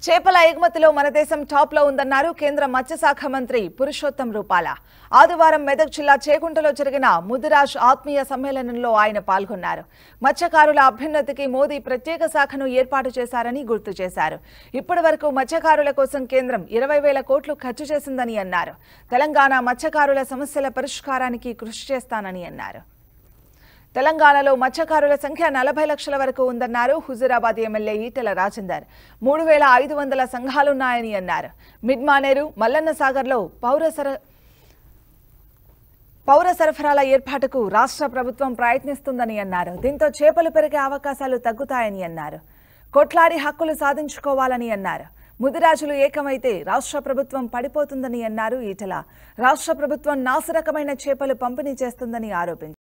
చేపల ఎగుమతిలో మన దేశం టాప్ లో ఉందన్నారు కేంద్ర మత్స్యశాఖ మంత్రి పురుషోత్తం రూపాల ఆదివారం మెదక్ జిల్లా చేకుంటలో జరిగిన ముదిరాజ్ ఆత్మీయ సమ్మేళనంలో ఆయన పాల్గొన్నారు మత్స్యకారుల అభ్యున్నతికి మోదీ ప్రత్యేక శాఖను ఏర్పాటు చేశారని గుర్తు చేశారు ఇప్పటి వరకు మత్స్యకారుల కోసం కేంద్రం ఇరవై వేల కోట్లు ఖర్చు చేసిందని అన్నారు తెలంగాణ మత్స్యకారుల సమస్యల పరిష్కారానికి కృషి చేస్తానని అన్నారు తెలంగాణలో మత్స్యకారుల సంఖ్య నలభై లక్షల వరకు ఉందన్నారు హుజూరాబాద్ ఎమ్మెల్యే ఈటెల రాజేందర్ మూడు వేల ఐదు వందల సంఘాలున్నాయని అన్నారు మిడ్మానేరు మల్లన్న సాగర్లో పౌర సర పౌర సరఫరాల ఏర్పాటుకు రాష్ట్ర ప్రభుత్వం ప్రయత్నిస్తుందని అన్నారు దీంతో చేపలు పెరిగే అవకాశాలు తగ్గుతాయని అన్నారు కొట్లాడి హక్కులు సాధించుకోవాలని అన్నారు ముదిరాజులు ఏకమైతే రాష్ట్ర ప్రభుత్వం పడిపోతుందని అన్నారు ఈటెల రాష్ట్ర ప్రభుత్వం నాసిరకమైన చేపలు పంపిణీ చేస్తుందని ఆరోపించారు